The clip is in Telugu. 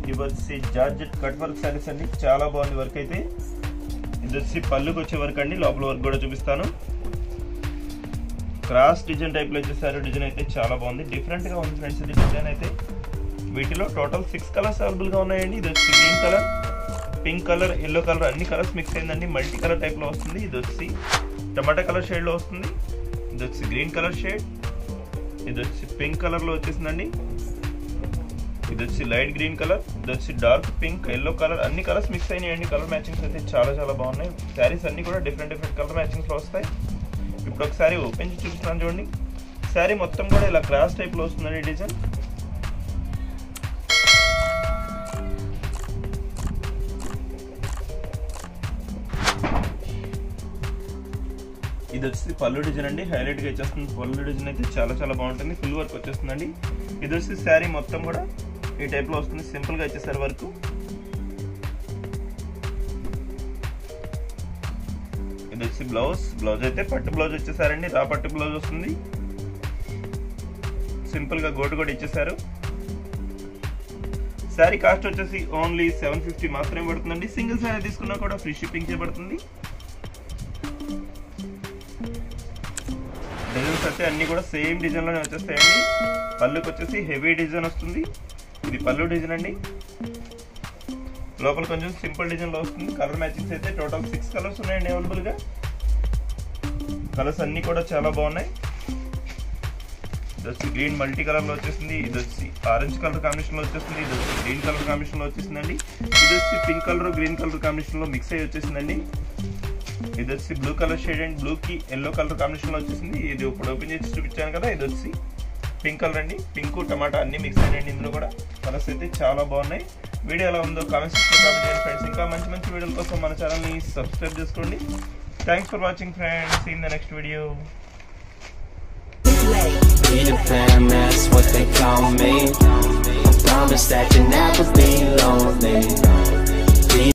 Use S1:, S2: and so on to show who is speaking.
S1: ఇవి వచ్చి జార్జెట్ కట్ వర్క్ సారీస్ అండి చాలా బాగుంది వర్క్ అయితే ఇది వచ్చి పళ్ళుకి వచ్చే వర్క్ అండి లోపల వర్క్ కూడా చూపిస్తాను క్రాస్ డిజైన్ టైప్లో వచ్చేసారు డిజైన్ అయితే చాలా బాగుంది డిఫరెంట్గా ఉంది ఫ్రెండ్స్ ఇది డిజైన్ అయితే వీటిలో టోటల్ సిక్స్ కలర్స్ అవైలబుల్గా ఉన్నాయండి ఇది వచ్చి green colour pink colour yellow colour అన్ని కలర్స్ మిక్స్ అయిందండి మల్టీ కలర్ టైప్లో వస్తుంది ఇది వచ్చి టమాటా కలర్ షేడ్లో వస్తుంది ఇది వచ్చి గ్రీన్ కలర్ షేడ్ ఇది వచ్చి పింక్ కలర్లో వచ్చేసిందండి ఇది వచ్చి లైట్ గ్రీన్ కలర్ ఇది వచ్చి డార్క్ పింక్ ఎల్లో కలర్ అన్ని కలర్స్ మిక్స్ అయినాయండి కలర్ మ్యాచింగ్స్ అయితే చాలా చాలా బాగున్నాయి శారీస్ అన్ని కూడా డిఫరెంట్ డిఫరెంట్ కలర్ మ్యాచింగ్స్లో వస్తాయి ఇప్పుడు ఒకసారి ఓపెన్ చేసి చూపిస్తున్నాను చూడండి శారీ మొత్తం కూడా ఇలా క్రాస్ టైప్లో వస్తుందండి డిజైన్ ఇది వచ్చి పళ్ళు డిజైన్ అండి హైలైట్ గా వచ్చేస్తుంది పళ్ళు డిజైన్ అయితే చాలా చాలా బాగుంటుంది ఫుల్ వర్క్ వచ్చేస్తుందండి ఇది వచ్చి శారీ మొత్తం కూడా ఈ టైప్ లో వస్తుంది సింపుల్ గా వచ్చేసారి వర్క్ ఇది వచ్చి బ్లౌజ్ బ్లౌజ్ అయితే పట్టు బ్లౌజ్ వచ్చేసారండి రా పట్టు బ్లౌజ్ వస్తుంది సింపుల్ గా గోటు కూడా ఇచ్చేసారు శారీ కాస్ట్ వచ్చేసి ఓన్లీ సెవెన్ ఫిఫ్టీ మాత్రమే పడుతుందండి సింగిల్ శారీ తీసుకున్నా కూడా ఫ్రీ షిప్పింగ్ చేయబడుతుంది డిజైన్స్ అయితే అన్ని కూడా సేమ్ డిజైన్ లోనే వచ్చేస్తాయండి పళ్ళుకి వచ్చేసి హెవీ డిజైన్ వస్తుంది ఇది పళ్ళు డిజైన్ అండి లోపల కొంచెం సింపుల్ డిజైన్ లో వస్తుంది కలర్ మ్యాచింగ్స్ అయితే టోటల్ సిక్స్ కలర్స్ ఉన్నాయండి అవైలబుల్ గా కలర్స్ అన్ని కూడా చాలా బాగున్నాయి ఇది వచ్చి గ్రీన్ మల్టీ కలర్ లో వచ్చేసింది ఇది వచ్చి ఆరెంజ్ కలర్ కాంబినేషన్ లో వచ్చేసింది ఇది వచ్చి గ్రీన్ కలర్ కాంబినేషన్ లో వచ్చేసిందండి ఇది వచ్చి pink colour green colour combination లో మిక్స్ అయ్యి వచ్చేసిందండి ఇది వచ్చి blue colour shade and blue కి ఎల్లో కలర్ కాంబినేషన్ లో వచ్చేసింది ఇది ఇప్పుడు ఓపెన్ చేసి చూపించాను కదా ఇది వచ్చి పింక్ కలర్ అండి పింక్ టమాటా అన్ని మిక్స్ అయ్యండి ఇందులో కూడా కలర్స్ అయితే చాలా బాగున్నాయి వీడియో ఎలా ఉందో కామెంట్స్ కామెంట్ చేయండి ఫ్రెండ్స్ ఇంకా మంచి మంచి వీడియోల కోసం మన ఛానల్ని సబ్స్క్రైబ్ చేసుకోండి thanks for watching friends in the next video
S2: Peter Pan, that's what they call me. I promise that you'll never be lonely.